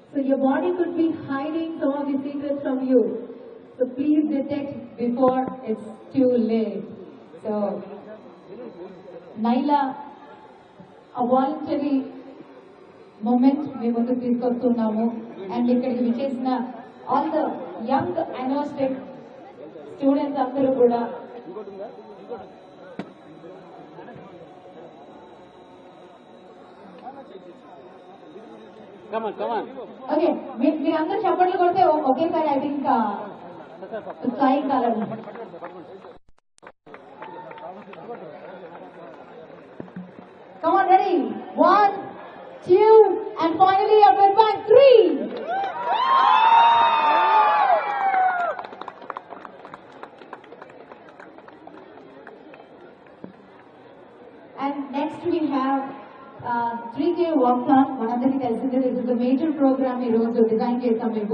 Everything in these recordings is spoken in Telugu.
So your body could be hiding some of the secrets from you. So please detect before it's too late. So, Naila, a voluntary movement మీ ముందుకు తీసుకొస్తున్నాము అండ్ ఇక్కడికి విచ్చేసిన ఆల్ ద యంగ్ అనోస్టిక్ స్టూడెంట్స్ అందరూ కూడా కమాన్ కమాన్ ఓకే మీరు అందరూ చప్పట్లు కొడితే ఒ- ఒకేసారి ఐ థింక్ సాయంకాలం Come on, ready? One, two, and finally a big bang, three. And next we have uh, 3K Walkathon. మనందరికీ తెలిసిందే దిస్ ఇస్ మేజర్ ప్రోగ్రామ్ ఈ రోజు డిజైన్ చేసాం మేము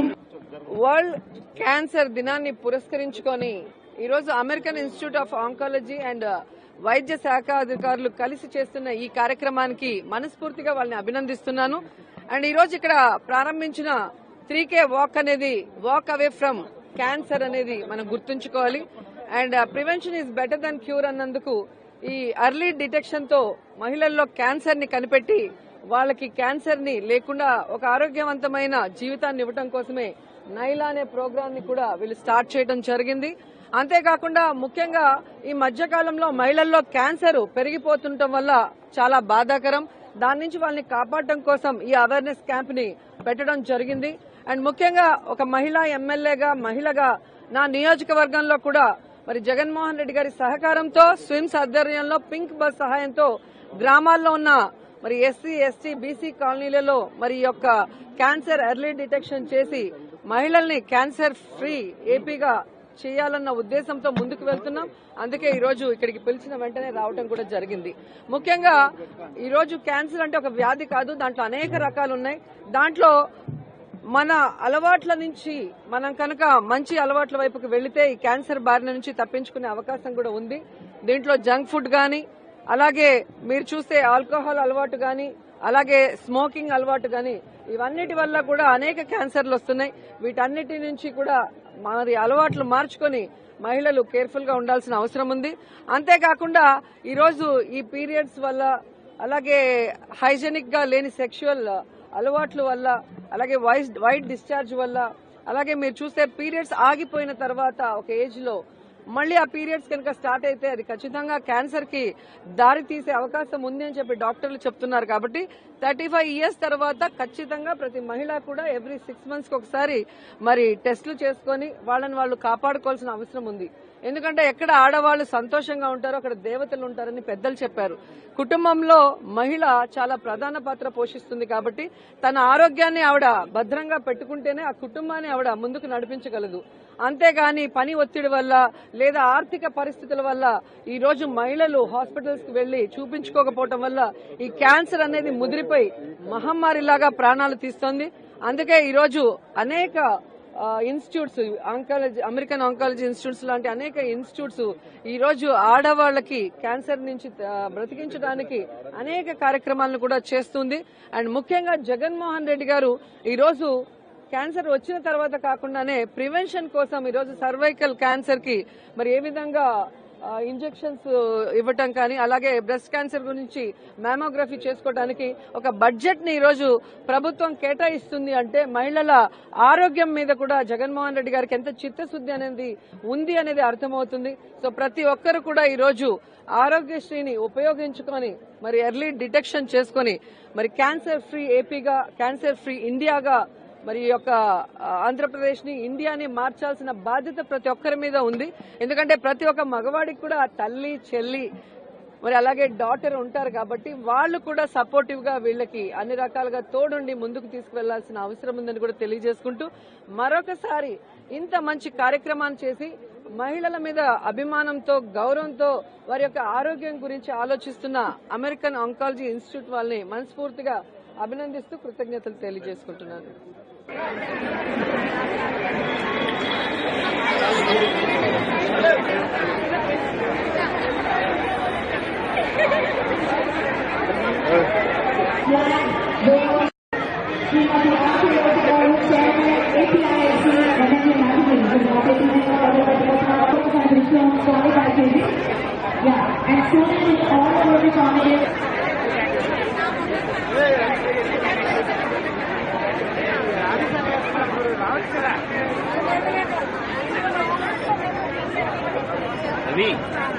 వరల్డ్ క్యాన్సర్ దినాన్ని పురస్కరించుకొని ఈరోజు American Institute of Oncology and వైద్య శాఖ అధికారులు కలిసి చేస్తున్న ఈ కార్యక్రమానికి మనస్ఫూర్తిగా వాళ్ళని అభినందిస్తున్నాను అండ్ ఈ రోజు ఇక్కడ ప్రారంభించిన త్రీ కే వాక్ అనేది వాక్ అవే ఫ్రమ్ క్యాన్సర్ అనేది మనం గుర్తుంచుకోవాలి and prevention is better than cure అన్నందుకు ఈ అర్లీ డిటెక్షన్ తో మహిళల్లో క్యాన్సర్ ని కనిపెట్టి వాళ్ళకి క్యాన్సర్ ని లేకుండా ఒక ఆరోగ్యవంతమైన జీవితాన్ని ఇవ్వటం కోసమే నైలా అనే ప్రోగ్రామ్ ని కూడా వీళ్ళు స్టార్ట్ చేయడం జరిగింది అంతేకాకుండా ముఖ్యంగా ఈ మధ్య కాలంలో మహిళల్లో క్యాన్సర్ పెరిగిపోతుండటం వల్ల చాలా బాధాకరం దాని నుంచి వాళ్ళని కాపాడటం కోసం ఈ అవేర్నెస్ క్యాంప్ ని పెట్టడం జరిగింది అండ్ ముఖ్యంగా ఒక మహిళా ఎమ్మెల్యేగా మహిళగా నా నియోజకవర్గంలో కూడా మరి జగన్మోహన్ రెడ్డి గారి సహకారంతో స్విమ్స్ ఆధ్వర్యంలో పింక్ బస్ సహాయంతో గ్రామాల్లో ఉన్న మరి ఎస్సీ ఎస్టీ బీసీ కాలనీలలో మరి ఈ యొక్క క్యాన్సర్ ఎర్లీ డిటెక్షన్ చేసి మహిళల్ని క్యాన్సర్ ఫ్రీ ఏపీగా చేయాలన్న ఉద్దేశంతో ముందుకు వెళ్తున్నాం అందుకే ఈ రోజు ఇక్కడికి పిలిచిన వెంటనే రావడం కూడా జరిగింది ముఖ్యంగా ఈ రోజు క్యాన్సర్ అంటే ఒక వ్యాధి కాదు దాంట్లో అనేక రకాలు ఉన్నాయి దాంట్లో మన అలవాట్ల నుంచి మనం కనుక మంచి అలవాట్ల వైపుకి వెళితే ఈ క్యాన్సర్ బారిన నుంచి తప్పించుకునే అవకాశం కూడా ఉంది దీంట్లో జంక్ ఫుడ్ గాని అలాగే మీరు చూస్తే ఆల్కహాల్ అలవాటు గాని అలాగే స్మోకింగ్ అలవాటు గాని ఇవన్నిటి వల్ల కూడా అనేక క్యాన్సర్లు వస్తున్నాయి వీటన్నిటి నుంచి కూడా మరి అలవాట్లు మార్చుకొని మహిళలు కేర్ఫుల్ గా ఉండాల్సిన అవసరం ఉంది అంతేకాకుండా ఈరోజు ఈ పీరియడ్స్ వల్ల అలాగే హైజెనిక్ గా లేని సెక్షువల్ అలవాట్ల వల్ల అలాగే వైస్ వైట్ డిశ్చార్జ్ వల్ల అలాగే మీరు చూస్తే పీరియడ్స్ ఆగిపోయిన తర్వాత ఒక ఏజ్ లో మళ్ళీ ఆ పీరియడ్స్ కనుక స్టార్ట్ అయితే అది ఖచ్చితంగా క్యాన్సర్ కి దారి తీసే అవకాశం ఉంది అని చెప్పి డాక్టర్లు చెప్తున్నారు కాబట్టి థర్టీ ఫైవ్ ఇయర్స్ తర్వాత ఖచ్చితంగా ప్రతి మహిళ కూడా ఎవ్రీ సిక్స్ మంత్స్ కి ఒకసారి మరి టెస్టులు చేసుకొని వాళ్ళని వాళ్ళు కాపాడుకోవాల్సిన అవసరం ఉంది ఎందుకంటే ఎక్కడ ఆడవాళ్ళు సంతోషంగా ఉంటారో అక్కడ దేవతలు ఉంటారని పెద్దలు చెప్పారు కుటుంబంలో మహిళ చాలా ప్రధాన పాత్ర పోషిస్తుంది కాబట్టి తన ఆరోగ్యాన్ని ఆవిడ భద్రంగా పెట్టుకుంటేనే ఆ కుటుంబాన్ని ఆవిడ ముందుకు నడిపించగలదు అంతేగాని పని ఒత్తిడి వల్ల లేదా ఆర్థిక పరిస్థితుల వల్ల ఈ రోజు మహిళలు హాస్పిటల్స్ కి వెళ్లి చూపించుకోకపోవటం వల్ల ఈ క్యాన్సర్ అనేది ముదిరిపోయి మహమ్మారిలాగా ప్రాణాలు తీస్తోంది అందుకే ఈ రోజు అనేక institutes oncology American oncology institutes లాంటి అనేక ఇన్స్టిట్యూట్స్ ఈ రోజు ఆడవాళ్లకి క్యాన్సర్ నుంచి ఆ, బ్రతికించడానికి అనేక కార్యక్రమాలను కూడా చేస్తుంది అండ్ ముఖ్యంగా జగన్మోహన్ రెడ్డి గారు ఈ రోజు క్యాన్సర్ వచ్చిన తర్వాత కాకుండానే ప్రివెన్షన్ కోసం ఈ రోజు సర్వైకల్ క్యాన్సర్ కి మరి ఏ విధంగా ఇంజెక్షన్స్ ఇవ్వటం కానీ అలాగే బ్రెస్ట్ క్యాన్సర్ గురించి మ్యామోగ్రఫీ చేసుకోవడానికి ఒక బడ్జెట్ ని ఈరోజు ప్రభుత్వం కేటాయిస్తుంది అంటే మహిళల ఆరోగ్యం మీద కూడా జగన్మోహన్ రెడ్డి గారికి ఎంత చిత్తశుద్ధి అనేది ఉంది అనేది అర్థమవుతుంది సో ప్రతి ఒక్కరు కూడా ఈరోజు ఆరోగ్యశ్రీని ఉపయోగించుకొని మరి ఎర్లీ డిటెక్షన్ చేసుకొని మరి క్యాన్సర్ ఫ్రీ ఏపీగా క్యాన్సర్ ఫ్రీ ఇండియాగా మరి ఈ యొక్క ఆంధ్రప్రదేశ్ ని ఇండియాని మార్చాల్సిన బాధ్యత ప్రతి ఒక్కరి మీద ఉంది ఎందుకంటే ప్రతి ఒక్క మగవాడికి కూడా తల్లి చెల్లి మరి అలాగే డాటర్ ఉంటారు కాబట్టి వాళ్ళు కూడా సపోర్టివ్ గా వీళ్ళకి అన్ని రకాలుగా తోడుండి ముందుకు తీసుకువెళ్లాల్సిన అవసరం ఉందని కూడా తెలియజేసుకుంటూ మరొకసారి ఇంత మంచి కార్యక్రమాన్ని చేసి మహిళల మీద అభిమానంతో గౌరవంతో వారి యొక్క ఆరోగ్యం గురించి ఆలోచిస్తున్న అమెరికన్ ఆంకాలజీ ఇన్స్టిట్యూట్ వాళ్ళని మనస్ఫూర్తిగా అభినందిస్తూ కృతజ్ఞతలు తెలియజేసుకుంటున్నాను Flag, శ్రీమతి ఆశీర్వాద గారు చైర్మన్ ఏపీఐఎస్సీ ఎమ్మెల్యే మ్యాగజైన్ ఒకసారి దృష్టిలో ఉంచుకోవాలి దయచేసి yeah and so all over the Congress Ravi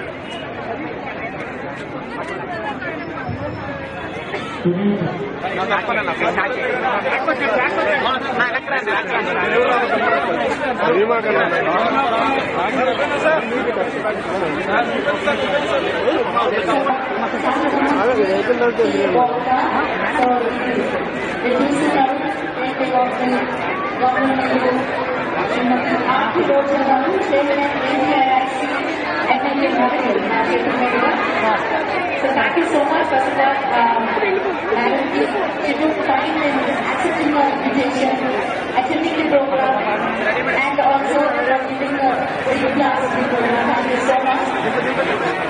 So thank you so much, first of all, um, Madam, you took time in accepting our invitation, attending the program, and also for giving a big class of the program. Thank you so much.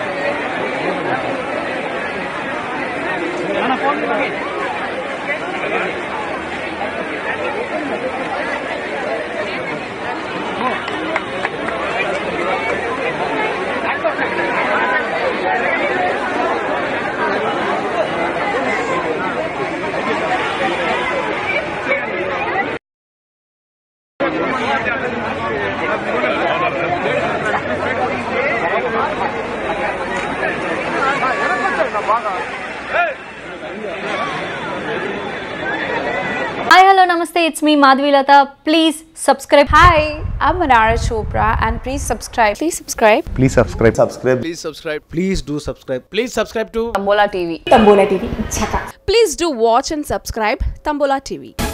Hi, hello, namaste. It's me, Madhvi Lata. Please subscribe. Hi, I'm Manara Chopra and please subscribe. Please subscribe. Please subscribe. Subscribe. Please subscribe please do subscribe please subscribe to Tambola TV. Tambola TV. Chaka. Please do watch and subscribe Tambola TV.